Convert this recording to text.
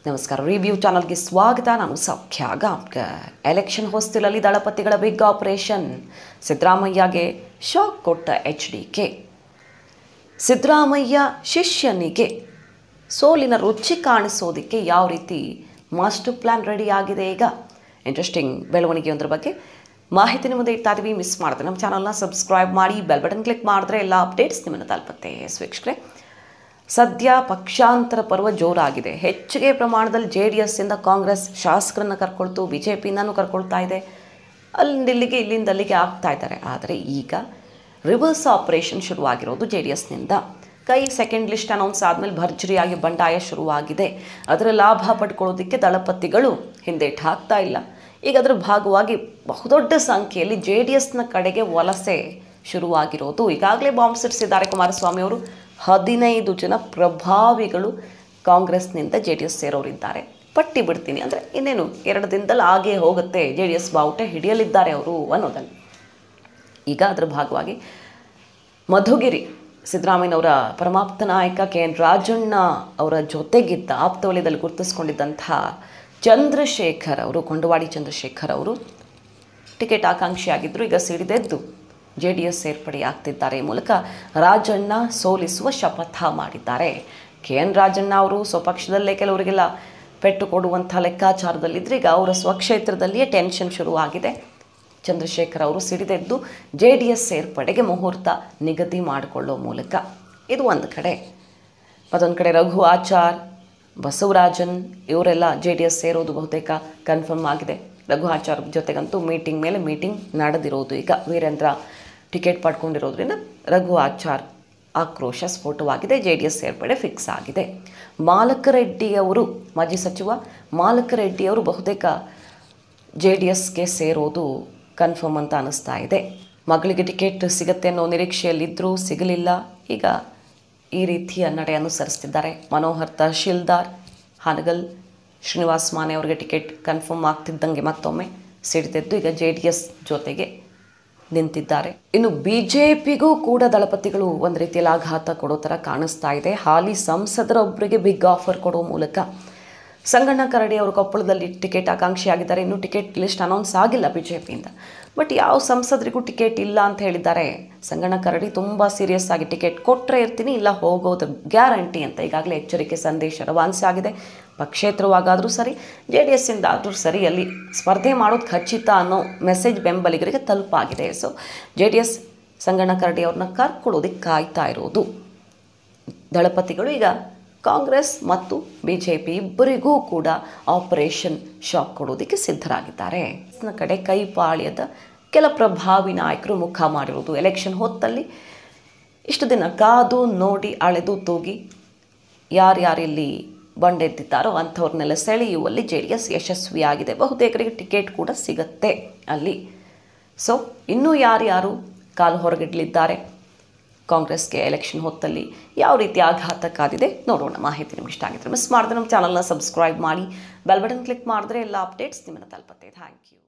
ನಮಸ್ಕಾರ ರಿವ್ಯೂ ಚಾನಲ್ಗೆ ಸ್ವಾಗತ ನಾನು ಸೌಖ್ಯ ಗಾಂವ್ಕರ್ ಎಲೆಕ್ಷನ್ ಹೊಸ್ತಿಲಲ್ಲಿ ದಳಪತಿಗಳ ಬಿಗ್ ಆಪರೇಷನ್ ಸಿದ್ದರಾಮಯ್ಯಗೆ ಶಾಕ್ ಕೊಟ್ಟ ಎಚ್ ಡಿ ಕೆ ಸಿದ್ದರಾಮಯ್ಯ ಶಿಷ್ಯನಿಗೆ ಸೋಲಿನ ರುಚಿ ಕಾಣಿಸೋದಕ್ಕೆ ಯಾವ ರೀತಿ ಮಾಸ್ಟರ್ ಪ್ಲ್ಯಾನ್ ರೆಡಿ ಆಗಿದೆ ಈಗ ಇಂಟ್ರೆಸ್ಟಿಂಗ್ ಬೆಳವಣಿಗೆಯೊಂದ್ರ ಬಗ್ಗೆ ಮಾಹಿತಿ ನಿಮ್ಮದೇ ಇಡ್ತಾ ಇದೀವಿ ಮಿಸ್ ಮಾಡಿದ್ರೆ ನಮ್ಮ ಚಾನಲ್ನ ಸಬ್ಸ್ಕ್ರೈಬ್ ಮಾಡಿ ಬೆಲ್ ಬಟನ್ ಕ್ಲಿಕ್ ಮಾಡಿದ್ರೆ ಎಲ್ಲ ಅಪ್ಡೇಟ್ಸ್ ನಿಮ್ಮನ್ನು ತಲುಪುತ್ತೆ ಎಸ್ ವೀಕ್ಷಕರೇ ಸದ್ಯ ಪಕ್ಷಾಂತರ ಪರ್ವ ಜೋರಾಗಿದೆ ಹೆಚ್ಚಿಗೆ ಪ್ರಮಾಣದಲ್ಲಿ ಜೆ ಡಿ ಎಸ್ಸಿಂದ ಕಾಂಗ್ರೆಸ್ ಶಾಸಕರನ್ನು ಕರ್ಕೊಳ್ತು ಬಿ ಜೆ ಪಿನೂ ಕರ್ಕೊಳ್ತಾ ಇದೆ ಅಲ್ಲಿಂದ ಇಲ್ಲಿಗೆ ಇಲ್ಲಿಂದ ಅಲ್ಲಿಗೆ ಆಗ್ತಾ ಇದ್ದಾರೆ ಆದರೆ ಈಗ ರಿವರ್ಸ್ ಆಪರೇಷನ್ ಶುರುವಾಗಿರೋದು ಜೆ ಡಿ ಎಸ್ನಿಂದ ಕೈ ಸೆಕೆಂಡ್ ಲಿಸ್ಟ್ ಅನೌನ್ಸ್ ಆದಮೇಲೆ ಭರ್ಜರಿಯಾಗಿ ಬಂಡಾಯ ಶುರುವಾಗಿದೆ ಅದರ ಲಾಭ ಪಡ್ಕೊಳ್ಳೋದಕ್ಕೆ ದಳಪತಿಗಳು ಹಿಂದೇಟು ಹಾಕ್ತಾ ಇಲ್ಲ ಈಗ ಅದರ ಭಾಗವಾಗಿ ಬಹುದೊಡ್ಡ ಸಂಖ್ಯೆಯಲ್ಲಿ ಜೆ ಡಿ ಎಸ್ನ ಕಡೆಗೆ ವಲಸೆ ಶುರುವಾಗಿರೋದು ಈಗಾಗಲೇ ಬಾಂಬ್ ಸಿಡಿಸಿದ್ದಾರೆ ಕುಮಾರಸ್ವಾಮಿ ಅವರು ಹದಿನೈದು ಜನ ಪ್ರಭಾವಿಗಳು ಕಾಂಗ್ರೆಸ್ನಿಂದ ಜೆ ಡಿ ಎಸ್ ಸೇರೋರಿದ್ದಾರೆ ಪಟ್ಟಿ ಬಿಡ್ತೀನಿ ಅಂದರೆ ಇನ್ನೇನು ಎರಡು ದಿನದಲ್ಲಿ ಆಗೇ ಹೋಗುತ್ತೆ ಜೆ ಡಿ ಎಸ್ ಬಾವುಟ ಹಿಡಿಯಲಿದ್ದಾರೆ ಅವರು ಅನ್ನೋದನ್ನು ಈಗ ಅದರ ಭಾಗವಾಗಿ ಮಧುಗಿರಿ ಸಿದ್ದರಾಮಯ್ಯನವರ ಪರಮಾಪ್ತ ನಾಯಕ ಕೆ ಎನ್ ರಾಜಣ್ಣ ಅವರ ಜೊತೆಗಿದ್ದ ಆಪ್ತ ವಲಯದಲ್ಲಿ ಗುರುತಿಸ್ಕೊಂಡಿದ್ದಂಥ ಚಂದ್ರಶೇಖರ್ ಅವರು ಕೊಂಡವಾಡಿ ಚಂದ್ರಶೇಖರ್ ಅವರು ಟಿಕೆಟ್ ಆಕಾಂಕ್ಷಿಯಾಗಿದ್ದರು ಈಗ ಸಿಡಿದೆದ್ದು ಜೆ ಡಿ ಎಸ್ ಸೇರ್ಪಡೆಯಾಗ್ತಿದ್ದಾರೆ ಈ ಮೂಲಕ ರಾಜಣ್ಣ ಸೋಲಿಸುವ ಶಪಥ ಮಾಡಿದ್ದಾರೆ ಕೆ ಎನ್ ರಾಜಣ್ಣ ಅವರು ಸ್ವಪಕ್ಷದಲ್ಲೇ ಕೆಲವರಿಗೆಲ್ಲ ಪೆಟ್ಟು ಕೊಡುವಂಥ ಲೆಕ್ಕಾಚಾರದಲ್ಲಿದ್ದರೆ ಈಗ ಅವರ ಸ್ವಕ್ಷೇತ್ರದಲ್ಲಿಯೇ ಟೆನ್ಷನ್ ಶುರುವಾಗಿದೆ ಚಂದ್ರಶೇಖರ್ ಅವರು ಸಿಡಿದೆದ್ದು ಜೆ ಡಿ ಎಸ್ ಸೇರ್ಪಡೆಗೆ ಮುಹೂರ್ತ ನಿಗದಿ ಮಾಡಿಕೊಳ್ಳೋ ಮೂಲಕ ಇದು ಒಂದು ಕಡೆ ಮತ್ತೊಂದು ಕಡೆ ರಘು ಆಚಾರ್ ಬಸವರಾಜನ್ ಇವರೆಲ್ಲ ಜೆ ಡಿ ಎಸ್ ಸೇರೋದು ಬಹುತೇಕ ಕನ್ಫರ್ಮ್ ಆಗಿದೆ ರಘು ಆಚಾರ್ ಜೊತೆಗಂತೂ ಮೀಟಿಂಗ್ ಮೇಲೆ ಮೀಟಿಂಗ್ ನಡೆದಿರೋದು ಈಗ ವೀರೇಂದ್ರ ಟಿಕೆಟ್ ಪಡ್ಕೊಂಡಿರೋದ್ರಿಂದ ರಘು ಆಚಾರ್ ಆಕ್ರೋಶ ಸ್ಫೋಟವಾಗಿದೆ ಜೆ ಡಿ ಎಸ್ ಸೇರ್ಪಡೆ ಫಿಕ್ಸ್ ಆಗಿದೆ ಮಾಲಕರೆಡ್ಡಿ ಅವರು ಮಾಜಿ ಸಚಿವ ಮಾಲಕರೆಡ್ಡಿ ಅವರು ಬಹುತೇಕ ಜೆ ಡಿ ಎಸ್ಗೆ ಸೇರೋದು ಕನ್ಫರ್ಮ್ ಅಂತ ಅನ್ನಿಸ್ತಾ ಇದೆ ಮಗಳಿಗೆ ಟಿಕೆಟ್ ಸಿಗತ್ತೆ ಅನ್ನೋ ನಿರೀಕ್ಷೆಯಲ್ಲಿದ್ದರೂ ಸಿಗಲಿಲ್ಲ ಈಗ ಈ ರೀತಿಯ ನಡೆ ಅನುಸರಿಸ್ತಿದ್ದಾರೆ ಮನೋಹರ್ ತಹಶೀಲ್ದಾರ್ ಹಾನಗಲ್ ಶ್ರೀನಿವಾಸ್ ಮಾನೆ ಅವರಿಗೆ ಟಿಕೆಟ್ ಕನ್ಫರ್ಮ್ ಆಗ್ತಿದ್ದಂಗೆ ಮತ್ತೊಮ್ಮೆ ಸಿಡಿದೆದ್ದು ಈಗ ಜೆ ಡಿ ಎಸ್ ಜೊತೆಗೆ ನಿಂತಿದ್ದಾರೆ ಇನ್ನು ಬಿ ಜೆ ಪಿಗೂ ಕೂಡ ದಳಪತಿಗಳು ಒಂದು ರೀತಿಯಲ್ಲಿ ಆಘಾತ ಕೊಡೋ ಥರ ಕಾಣಿಸ್ತಾ ಇದೆ ಹಾಲಿ ಸಂಸದರೊಬ್ಬರಿಗೆ ಬಿಗ್ ಆಫರ್ ಕೊಡೋ ಮೂಲಕ ಸಂಗಣ್ಣ ಕರಡಿ ಅವರು ಕೊಪ್ಪಳದಲ್ಲಿ ಟಿಕೆಟ್ ಆಕಾಂಕ್ಷಿಯಾಗಿದ್ದಾರೆ ಇನ್ನೂ ಟಿಕೆಟ್ ಲಿಸ್ಟ್ ಅನೌನ್ಸ್ ಆಗಿಲ್ಲ ಬಿ ಜೆ ಪಿಯಿಂದ ಬಟ್ ಯಾವ ಸಂಸದರಿಗೂ ಟಿಕೆಟ್ ಇಲ್ಲ ಅಂತ ಹೇಳಿದ್ದಾರೆ ಸಂಗಣ್ಣ ಕರಡಿ ತುಂಬ ಸೀರಿಯಸ್ ಆಗಿ ಟಿಕೆಟ್ ಕೊಟ್ಟರೆ ಇರ್ತೀನಿ ಇಲ್ಲ ಹೋಗೋದು ಗ್ಯಾರಂಟಿ ಅಂತ ಈಗಾಗಲೇ ಎಚ್ಚರಿಕೆ ಸಂದೇಶ ರವಾನಿಸಿ ಆಗಿದೆ ಪಕ್ಷೇತರವಾಗಾದರೂ ಸರಿ ಜೆ ಡಿ ಎಸ್ಸಿಂದ ಆದರೂ ಸರಿ ಅಲ್ಲಿ ಸ್ಪರ್ಧೆ ಮಾಡೋದು ಖಚಿತ ಅನ್ನೋ ಮೆಸೇಜ್ ಬೆಂಬಲಿಗರಿಗೆ ತಲುಪಾಗಿದೆ so J D S Sanganna Karadi ಅವ್ರನ್ನ ಕರ್ಕೊಳ್ಳೋದಕ್ಕೆ ಕಾಯ್ತಾ ಇರೋದು ದಳಪತಿಗಳು ಈಗ ಕಾಂಗ್ರೆಸ್ ಮತ್ತು ಬಿ ಜೆ ಪಿ ಇಬ್ಬರಿಗೂ ಕೂಡ ಆಪರೇಷನ್ ಶಾಕ್ ಕೊಡೋದಕ್ಕೆ ಸಿದ್ಧರಾಗಿದ್ದಾರೆ ನ ಕಡೆ ಕೈಪಾಳ್ಯದ ಕೆಲ ಪ್ರಭಾವಿ ನಾಯಕರು ಮುಖ ಮಾಡಿರೋದು ಎಲೆಕ್ಷನ್ ಹೊತ್ತಲ್ಲಿ ಇಷ್ಟು ದಿನ ಕಾದು ನೋಡಿ ಅಳೆದು ತೂಗಿ ಯಾರ್ಯಾರಿಲ್ಲಿ ಬಂಡೆದ್ದಿದ್ದಾರೋ ಅಂಥವ್ರನ್ನೆಲ್ಲ ಸೆಳೆಯುವಲ್ಲಿ ಜೆ ಡಿ ಎಸ್ ಯಶಸ್ವಿಯಾಗಿದೆ ಬಹುತೇಕರಿಗೆ ಟಿಕೆಟ್ ಕೂಡ ಸಿಗತ್ತೆ ಅಲ್ಲಿ ಸೊ ಇನ್ನೂ ಯಾರ್ಯಾರು ಕಾಲು ಹೊರಗಿಡಲಿದ್ದಾರೆ ಕಾಂಗ್ರೆಸ್ಗೆ ಎಲೆಕ್ಷನ್ ಹೊತ್ತಲ್ಲಿ ಯಾವ ರೀತಿ ಆಘಾತ ಕಾದಿದೆ ನೋಡೋಣ ಮಾಹಿತಿ ನಿಮ್ಗೆ ಇಷ್ಟ ಆಗಿದ್ರೆ ಮಿಸ್ ಮಾಡಿದ್ರೆ ನಮ್ಮ ಚಾನಲ್ನ ಸಬ್ಸ್ಕ್ರೈಬ್ ಮಾಡಿ ಬೆಲ್ ಬಟನ್ ಕ್ಲಿಕ್ ಮಾಡಿದ್ರೆ ಎಲ್ಲ ಅಪ್ಡೇಟ್ಸ್ ನಿಮ್ಮನ್ನು ತಲುಪತ್ತೆ ಥ್ಯಾಂಕ್ ಯು